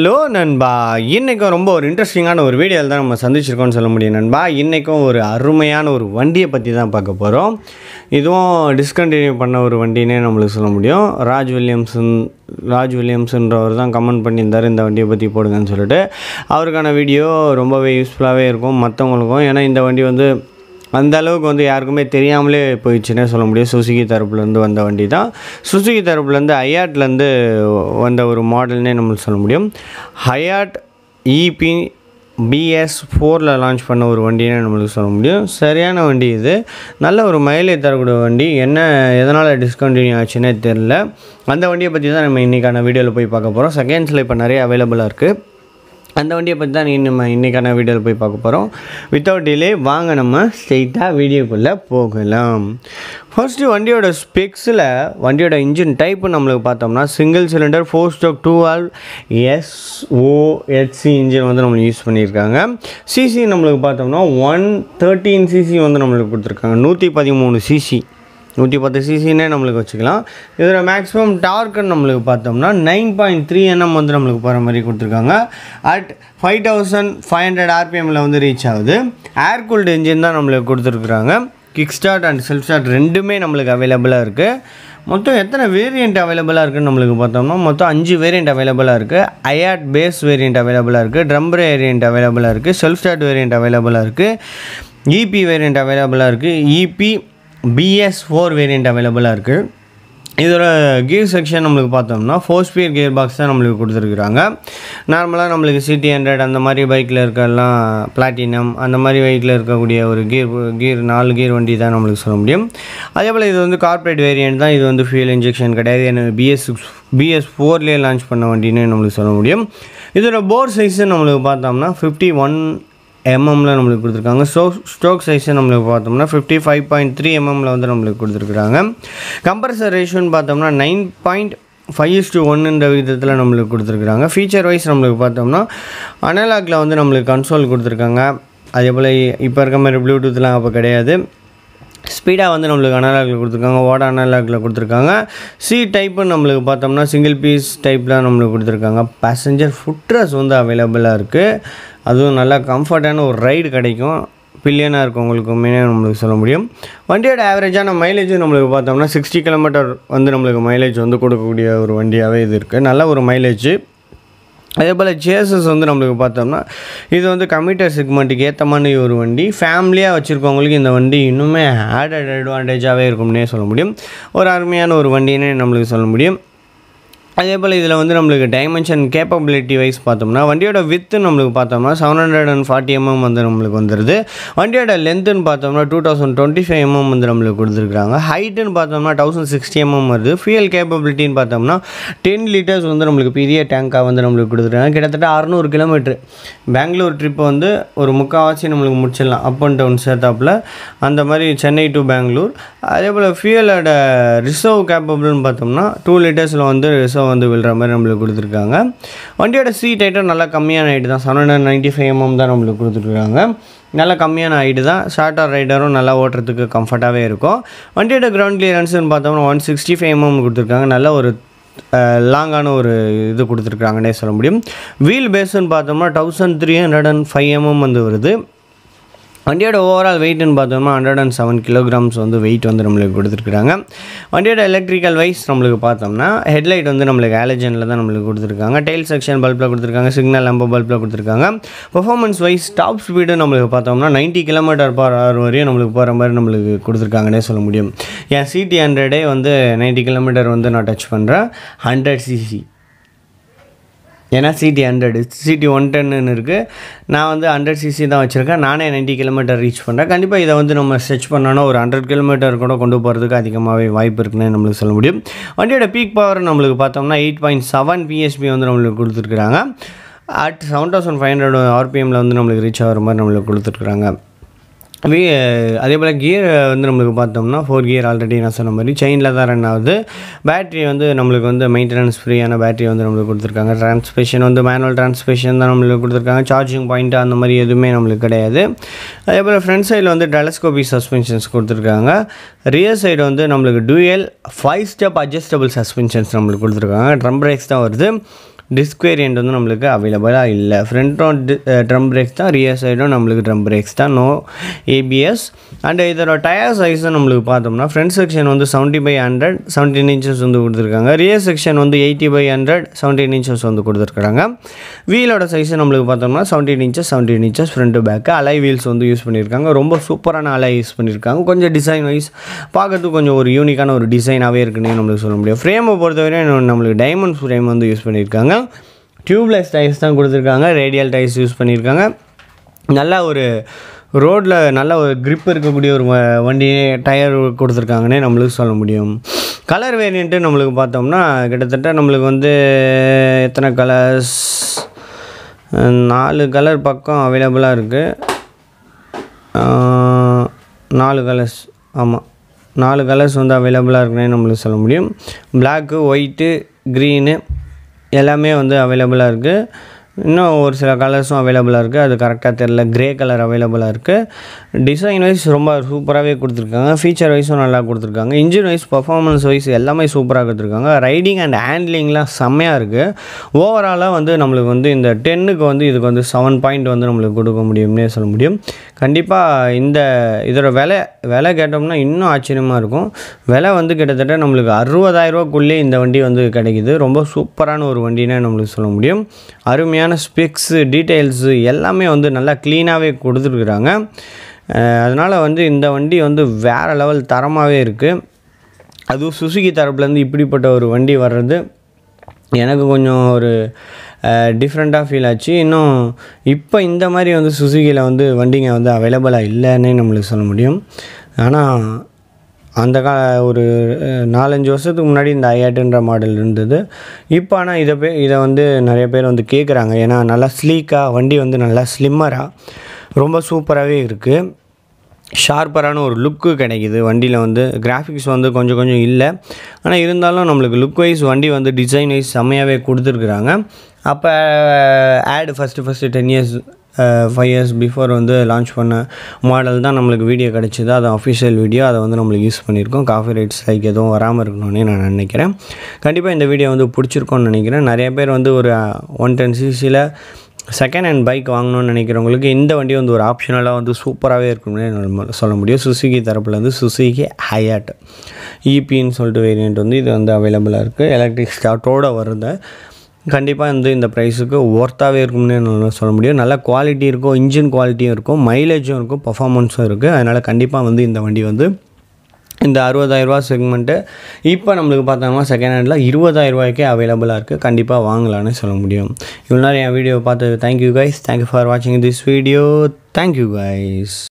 hello நண்பா இன்றைக்கும் ரொம்ப ஒரு இன்ட்ரெஸ்டிங்கான ஒரு வீடியோவில் தான் நம்ம சந்திச்சிருக்கோம்னு சொல்ல முடியும் நண்பா இன்றைக்கும் ஒரு அருமையான ஒரு வண்டியை பற்றி தான் பார்க்க போகிறோம் இதுவும் டிஸ்கண்டினியூ பண்ண ஒரு வண்டினே நம்மளுக்கு சொல்ல முடியும் ராஜ் வில்லியம்சன் ராஜ் வில்லியம்ஸுன்றவர் தான் கமெண்ட் பண்ணியிருந்தார் இந்த வண்டியை பற்றி போடுங்கன்னு சொல்லிட்டு அவருக்கான வீடியோ ரொம்பவே யூஸ்ஃபுல்லாகவே இருக்கும் மற்றவங்களுக்கும் ஏன்னா இந்த வண்டி வந்து அந்த அளவுக்கு வந்து யாருக்குமே தெரியாமலே போயிடுச்சுன்னே சொல்ல முடியும் சுசுகி தரப்புலேருந்து வந்த வண்டி தான் சுசுகி தரப்புலேருந்து ஹயாட்லேருந்து வந்த ஒரு மாடல்னே நம்மளுக்கு சொல்ல முடியும் ஹயாட் இபி பிஎஸ் ஃபோரில் லான்ச் பண்ண ஒரு வண்டினே நம்மளுக்கு சொல்ல முடியும் சரியான வண்டி இது நல்ல ஒரு மைலேஜ் தரக்கூடிய வண்டி என்ன எதனால் டிஸ்கண்டினியூ ஆச்சுன்னே தெரில அந்த வண்டியை பற்றி தான் நம்ம இன்றைக்கான வீடியோவில் போய் பார்க்க போகிறோம் செகண்ட்ஸில் இப்போ நிறைய அவைலபிளாக இருக்குது அந்த வண்டியை பற்றி தான் இன்னும் நம்ம இன்றைக்கான வீடியோவில் போய் பார்க்க போகிறோம் வித்தவுட் டிலே வாங்க நம்ம ஸ்ட்ரெயிட்டாக வீடியோக்குள்ளே போகலாம் ஃபர்ஸ்ட்டு வண்டியோட ஸ்பெக்ஸில் வண்டியோட இன்ஜின் டைப்பு நம்மளுக்கு பார்த்தோம்னா single cylinder four stroke two all SOHC engine வந்து நம்மளுக்கு யூஸ் பண்ணியிருக்காங்க சிசி நம்மளுக்கு பார்த்தோம்னா ஒன் தேர்ட்டீன் சிசி வந்து நம்மளுக்கு கொடுத்துருக்காங்க நூற்றி பதிமூணு சிசி நூற்றி பத்து சிசின்னே நம்மளுக்கு வச்சுக்கலாம் இதில் மேக்ஸிமம் டார்க்குன்னு நம்மளுக்கு பார்த்தோம்னா நைன் பாயிண்ட் த்ரீ என்எம் வந்து நம்மளுக்கு போகிற மாதிரி கொடுத்துருக்காங்க at five thousand five hundred ஆர்பிஎம்மில் வந்து ரீச் ஆகுது ஏர் கூல்டு இன்ஜின் தான் நம்மளுக்கு கொடுத்துருக்குறாங்க kick start and self start ரெண்டுமே நம்மளுக்கு அவைலபிளாக இருக்குது மொத்தம் எத்தனை வேரியண்ட் அவைலபிளாக இருக்குன்னு நம்மளுக்கு பார்த்தோம்னா மொத்தம் அஞ்சு வேரியண்ட் அவைலபிளாக இருக்குது ஐஆட் பேஸ் வேரியண்ட் அவைலபிளாக இருக்குது ட்ரம்பர் வேரியண்ட் அவைலபிளாக இருக்குது செல்ஃப் ஸ்டார்ட் வேரியண்ட் அவைலபிளாக இருக்குது இபி வேரியண்ட் அவைலபிளாக இருக்குது இபி பிஎஸ் ஃபோர் வேரியண்ட் அவைலபிளாக இருக்குது இதோட கியர் செக்ஷன் நம்மளுக்கு பார்த்தோம்னா ஃபோர் ஸ்பீட் கியர் பாக்ஸ் தான் நம்மளுக்கு கொடுத்துருக்குறாங்க நார்மலாக நம்மளுக்கு சிடி ஹண்ட்ரட் அந்த மாதிரி பைக்கில் இருக்கலாம் பிளாட்டினம் அந்த மாதிரி பைக்கில் இருக்கக்கூடிய ஒரு கியர் கியர் நாலு கியர் வண்டி தான் நம்மளுக்கு சொல்ல முடியும் அதே போல் இது வந்து கார்பரேட் வேரியண்ட் தான் இது வந்து ஃபியூல் இன்ஜெக்ஷன் கிடையாது எனக்கு பிஎஸ் பிஎஸ் ஃபோர்லேயே லான்ச் பண்ண வண்டின்னு நம்மளுக்கு சொல்ல முடியும் இதோட போர் சைஸு நம்மளுக்கு பார்த்தோம்னா ஃபிஃப்டி ஒன் எம்எம்மில் நம்மளுக்கு கொடுத்துருக்காங்க ஸ்டோ ஸ்ட்ரோக் சைஸை நம்மளுக்கு பார்த்தோம்னா ஃபிஃப்டி ஃபைவ் பாயிண்ட் த்ரீ எம்எம்மில் வந்து நம்மளுக்கு கொடுத்துருக்குறாங்க கம்ப்ரஸர் ரேஷியோன்னு பார்த்தோம்னா nine point five is to ஒன்னுன்ற விதத்தில் நம்மளுக்கு கொடுத்துருக்குறாங்க ஃபீச்சர் வைஸ் நம்மளுக்கு பார்த்தோம்னா அனலாகில் வந்து நம்மளுக்கு கன்சோல் கொடுத்துருக்காங்க அதே போல் இப்போ இருக்க மாதிரி ப்ளூடூத்லாம் அப்போ கிடையாது ஸ்பீடாக வந்து நம்மளுக்கு அனலாகில் கொடுத்துருக்காங்க ஓட அனலாகில் கொடுத்துருக்காங்க சி டைப்பு நம்மளுக்கு பார்த்தோம்னா சிங்கிள் பீஸ் டைப்பில் நம்மளுக்கு கொடுத்துருக்காங்க பேசஞ்சர் ஃபுட்ரஸ் வந்து அவைலபிளாக இருக்குது அதுவும் நல்லா கம்ஃபர்டான ஒரு ரைடு கிடைக்கும் பில்லியனாக இருக்கவங்களுக்குமே நம்மளுக்கு சொல்ல முடியும் வண்டியோட ஆவரேஜான மைலேஜ் நம்மளுக்கு பார்த்தோம்னா சிக்ஸ்டி கிலோமீட்டர் வந்து நம்மளுக்கு மைலேஜ் வந்து கொடுக்கக்கூடிய ஒரு வண்டியாகவே இது இருக்குது நல்ல ஒரு மைலேஜ் அதே போல் ஜேசஸ் வந்து நம்மளுக்கு பார்த்தோம்னா இது வந்து கம்யூட்டர் செக்மெண்ட்டுக்கு ஏற்ற மாதிரி ஒரு வண்டி ஃபேமிலியாக வச்சுருக்கவங்களுக்கு இந்த வண்டி இன்னுமே ஆடட் அட்வான்டேஜாகவே இருக்கும்னே சொல்ல முடியும் ஒரு அருமையான ஒரு வண்டினே நம்மளுக்கு சொல்ல முடியும் அதே போல் இதில் வந்து நம்மளுக்கு டைமென்ஷன் கேப்பபிலிட்டி வைஸ் பார்த்தோம்னா வண்டியோட வித்து நம்மளுக்கு பார்த்தோம்னா seven hundred and forty MM வந்து நம்மளுக்கு வந்துடுது வண்டியோட லென்த்துன்னு பார்த்தோம்னா two thousand twenty five MM வந்து நம்மளுக்கு கொடுத்துருக்காங்க ஹைட்டுன்னு பார்த்தோம்னா தௌசண்ட் சிக்ஸ்டி எம்எம் வருது ஃபியூல் கேப்பபிலிட்டின்னு பார்த்தோம்னா டென் லிட்டர்ஸ் வந்து நம்மளுக்கு பெரிய டேங்காக வந்து நம்மளுக்கு கொடுத்துருக்காங்க கிட்டத்தட்ட அறநூறு கிலோமீட்ரு பெங்களூர் ட்ரிப் வந்து ஒரு முக்கால்வாசி நம்மளுக்கு முடிச்சிடலாம் அப் அண்ட் டவுன் சேர்த்தாப்பில் அந்த மாதிரி சென்னை டு பெங்களூர் அதே போல் ஃபியூலோட ரிசர்வ் கேப்பபிள்னு பார்த்தோம்னா டூ லிட்டர்ஸில் வந்து ரிசர்வ் வந்து விழுற மாதிரி நம்மளுக்கு கொடுத்துருக்காங்க வண்டியோட சீட் ஐட்டம் நல்லா கம்மியான ஹைட்டு தான் seven hundred ninety five MM தான் நம்மளுக்கு கொடுத்துருக்காங்க நல்லா கம்மியான ஹைட்டு தான் ஷார்ட்டாக ரைடரும் நல்லா ஓட்டுறதுக்கு கம்ஃபர்ட்டாகவே இருக்கும் வண்டியோட கிரவுண்ட் கிளியரன்ஸ்னு பார்த்தோம்னா ஒன் சிக்ஸ்டி ஃபைவ் எம்எம் கொடுத்துருக்காங்க நல்ல ஒரு லாங்கான ஒரு இது கொடுத்துருக்குறாங்கன்னே சொல்ல முடியும் வீல் பேஸ்ன்னு பார்த்தோம்னா thousand three hundred and five MM வந்து வருது வண்டியோட ஓவரால் வெயிட்னு பார்த்தோம்னா ஹண்ட்ரட் அண்ட் செவன் கிலோகிராம்ஸ் வந்து வெயிட் வந்து நம்மளுக்கு கொடுத்துருக்குறாங்க வண்டியோட எலக்ட்ரிக்கல் வைஸ் நம்மளுக்கு பார்த்தோம்னா ஹெட்லைட் வந்து நம்மளுக்கு ஆலஜனில் தான் நம்மளுக்கு கொடுத்துருக்காங்க டெயில் செக்ஷன் பல்பில் கொடுத்துருக்காங்க சிக்னல் லம்ப பல்பில் கொடுத்துருக்காங்க பர்ஃபார்மன்ஸ் வைஸ் டாப் ஸ்பீடு நம்மளுக்கு பார்த்தோம்னா நைன்ட்டி கிலோமீட்டர் பர் ஹவர் வரையும் நம்மளுக்கு போகிற மாதிரி நம்மளுக்கு கொடுத்துருக்காங்கன்னே சொல்ல முடியும் என் சிடி ஹண்ட்ரடே வந்து நைன்ட்டி கிலோமீட்டர் வந்து நான் டச் பண்ணுறேன் ஹண்ட்ரட் சிசி ஏன்னா சிடி ஹண்ட்ரட் சிடி ஒன் டென்னு இருக்குது நான் வந்து ஹண்ட்ரட் சிசி தான் வச்சுருக்கேன் நானே நைன்ட்டி கிலோமீட்டர் ரீச் பண்ணுறேன் கண்டிப்பாக இதை வந்து நம்ம ஸ்ட்ரெச் பண்ணோன்னா ஒரு ஹண்ட்ரட் கிலோமீட்டர் கூட கொண்டு போகிறதுக்கு அதிகமாகவே வாய்ப்பு இருக்குன்னு நம்மளுக்கு சொல்ல முடியும் வண்டியோட பீக் பவர் நம்மளுக்கு பார்த்தோம்னா எயிட் பாயிண்ட் செவன் பிஎஸ்பி வந்து நம்மளுக்கு கொடுத்துருக்குறாங்க at seven thousand five hundred ஆர்பிஎம்மில் வந்து நம்மளுக்கு ரீச் ஆகிற மாதிரி நம்மளுக்கு கொடுத்துருக்குறாங்க வி அதே போல் கியர் வந்து நம்மளுக்கு பார்த்தோம்னா ஃபோர் கியர் ஆல்ரெடி நான் சொன்ன மாதிரி செயினில் தான் ரன் ஆகுது பேட்ரி வந்து நம்மளுக்கு வந்து மெயின்டெனன்ஸ் ஃப்ரீயான பேட்டரி வந்து நம்மளுக்கு கொடுத்துருக்காங்க டிரான்ஸ்மிஷன் வந்து மேனுவல் டிரான்ஸ்மிஷன் தான் நம்மளுக்கு கொடுத்துருக்காங்க சார்ஜிங் பாயிண்ட் அந்த மாதிரி எதுவுமே நம்மளுக்கு கிடையாது அதே போல் ஃப்ரண்ட் சைடில் வந்து டெலஸ்கோபி சஸ்பென்ஷன்ஸ் கொடுத்துருக்காங்க ரியர் சைடு வந்து நம்மளுக்கு dual five step adjustable suspensions நம்மளுக்கு கொடுத்துருக்காங்க ட்ரம் பிரேக்ஸ் தான் வருது டிஸ்க் வேரியண்ட் வந்து நம்மளுக்கு அவைலபிளாக இல்லை ஃப்ரண்ட்டும் ட்ரம் பிரேக்ஸ் தான் ரியர் சைடும் நம்மளுக்கு ட்ரம் பிரேக்ஸ் தான் நோ ஏபிஎஸ் அண்ட் இதோட டயர் சைஸை நம்மளுக்கு பார்த்தோம்னா ஃப்ரண்ட் செக்ஷன் வந்து seventy by hundred seventeen inches வந்து கொடுத்துருக்காங்க ரியர் செக்ஷன் வந்து eighty by hundred seventeen inches வந்து கொடுத்துருக்காங்க வீலோட சைஸ் நம்மளுக்கு பார்த்தோம்னா seventeen inches seventeen inches front back alloy wheels வந்து யூஸ் பண்ணியிருக்காங்க ரொம்ப சூப்பரான அலை யூஸ் பண்ணியிருக்காங்க கொஞ்சம் டிசைன் வைஸ் பார்க்கறதுக்கு கொஞ்சம் ஒரு யூனிக்கான ஒரு டிசைனாகவே இருக்குன்னு நம்மளுக்கு சொல்ல முடியும் ஃப்ரேமை பொறுத்தவரை நம்மளுக்கு டைமண்ட் ஃப்ரேம் வந்து யூஸ் பண்ணியிருக்காங்க டியூப்லெஸ் டைல்ஸ் தான் கொடுத்துருக்காங்க ரேடியல் டைல்ஸ் யூஸ் பண்ணியிருக்காங்க நல்லா ஒரு ரோட்டில் நல்ல ஒரு grip இருக்கக்கூடிய ஒரு வ- வண்டி டயர் கொடுத்துருக்காங்கன்னே நம்மளுக்கு சொல்ல முடியும் கலர் வேரியண்ட்டு நம்மளுக்கு பார்த்தோம்னா கிட்டத்தட்ட நம்மளுக்கு வந்து எத்தனை கலர்ஸ் நாலு கலர் பக்கம் அவைலபிளாக இருக்குது நாலு கலர்ஸ் ஆமாம் நாலு கலர்ஸ் வந்து அவைலபிளாக இருக்குன்னே நம்மளுக்கு சொல்ல முடியும் பிளாக்கு ஒயிட்டு க்ரீனு எல்லாமே வந்து அவைலபிளாக இருக்குது இன்னும் ஒரு சில கலர்ஸும் அவைலபிளாக இருக்குது அது கரெக்டாக தெரில கிரே கலர் அவைலபிளாக இருக்குது டிசைன் வைஸ் ரொம்ப சூப்பராகவே கொடுத்துருக்காங்க ஃபீச்சர் வைஸும் நல்லா கொடுத்துருக்காங்க இன்ஜின் வைஸ் பர்ஃபார்மன்ஸ் வைஸ் எல்லாமே சூப்பராக கொடுத்துருக்காங்க ரைடிங் அண்ட் ஹேண்ட்லிங்லாம் செம்மையாக இருக்குது ஓவராலாக வந்து நம்மளுக்கு வந்து இந்த டென்னுக்கு வந்து இதுக்கு வந்து செவன் பாயிண்ட் வந்து நம்மளுக்கு கொடுக்க முடியும்னே சொல்ல முடியும் கண்டிப்பாக இந்த இதோட விலை விலை கேட்டோம்னா இன்னும் ஆச்சரியமாக இருக்கும் விலை வந்து கிட்டத்தட்ட நம்மளுக்கு அறுபதாயிரரூவாக்குள்ளே இந்த வண்டி வந்து கிடைக்குது ரொம்ப சூப்பரான ஒரு வண்டினே நம்மளுக்கு சொல்ல முடியும் அருமையான ஸ்பெக்ஸு டீட்டெயில்ஸு எல்லாமே வந்து நல்லா க்ளீனாகவே கொடுத்துருக்குறாங்க அதனால் வந்து இந்த வண்டி வந்து வேறு லெவல் தரமாகவே இருக்குது அதுவும் சுசுகி தரப்புலேருந்து இப்படிப்பட்ட ஒரு வண்டி வர்றது எனக்கு கொஞ்சம் ஒரு டிஃப்ரெண்ட்டாக ஃபீல் ஆச்சு இன்னும் இப்போ இந்த மாதிரி வந்து சுசுகியில் வந்து வண்டிங்க வந்து அவைலபிளாக இல்லைன்னே நம்மளுக்கு சொல்ல முடியும் ஆனால் அந்த கா ஒரு அஹ், நாலஞ்சு வருஷத்துக்கு முன்னாடி இந்த ஐயாட்டுன்ற மாடல் இருந்தது இப்போ ஆனால் இதை பே இதை வந்து நிறைய பேர் வந்து கேட்குறாங்க ஏன்னா நல்லா ஸ்லீக்காக வண்டி வந்து நல்லா ஸ்லிம்மராக ரொம்ப சூப்பராகவே இருக்குது ஷார்ப்பரான ஒரு லுக்கு கிடைக்குது வண்டியில் வந்து கிராஃபிக்ஸ் வந்து கொஞ்சம் கொஞ்சம் இல்லை ஆனால் இருந்தாலும் நம்மளுக்கு லுக் வைஸ் வண்டி வந்து டிசைன் வைஸ் செம்மையாகவே கொடுத்துருக்குறாங்க அப்போ ஆடு first first ten years five years before வந்து லான்ச் பண்ண மாடல் தான் நம்மளுக்கு வீடியோ கிடச்சிது அது அஃபிஷியல் வீடியோ அதை வந்து நம்மளுக்கு யூஸ் பண்ணியிருக்கோம் காஃபி ரைட்ஸ் லைக் எதுவும் வராமல் இருக்கணும்னு நான் நினைக்கிறேன் கண்டிப்பாக இந்த வீடியோ வந்து பிடிச்சிருக்கோன்னு நினைக்கிறேன் நிறைய பேர் வந்து ஒரு ஒன் டென் சிசியில் செகண்ட் ஹேண்ட் பைக் வாங்கணும்னு நினைக்கிறவங்களுக்கு இந்த வண்டி வந்து ஒரு ஆப்ஷனலாக வந்து சூப்பராகவே இருக்கும்னு நம்ம சொல்ல முடியும் சுசுகி தரப்புலேருந்து சுசுகி ஹயாட் இபின்னு சொல்லிட்டு வேரியண்ட் வந்து இது வந்து அவைலபிளாக இருக்குது எலக்ட்ரிக் ஸ்டார்ட்டோடு வருது கண்டிப்பாக வந்து இந்த ப்ரைஸுக்கு ஒர்த்தாகவே இருக்கும்னு என்னால் சொல்ல முடியும் நல்ல குவாலிட்டி இருக்கும் இன்ஜின் குவாலிட்டியும் இருக்கும் மைலேஜும் இருக்கும் பர்ஃபார்மன்ஸும் இருக்குது அதனால் கண்டிப்பாக வந்து இந்த வண்டி வந்து இந்த அறுபதாயிரரூபா செக்மெண்ட்டு இப்போ நம்மளுக்கு பார்த்தோம்னா செகண்ட் ஹேண்டில் இருபதாயிரரூபாய்க்கே அவைலபிளாக இருக்குது கண்டிப்பாக வாங்கலான்னு சொல்ல முடியும் இவ்வளோ நேரம் என் வீடியோ பார்த்து தேங்க்யூ கைஸ் தேங்க்யூ ஃபார் வாட்சிங் திஸ் வீடியோ தேங்க்யூ கைஸ்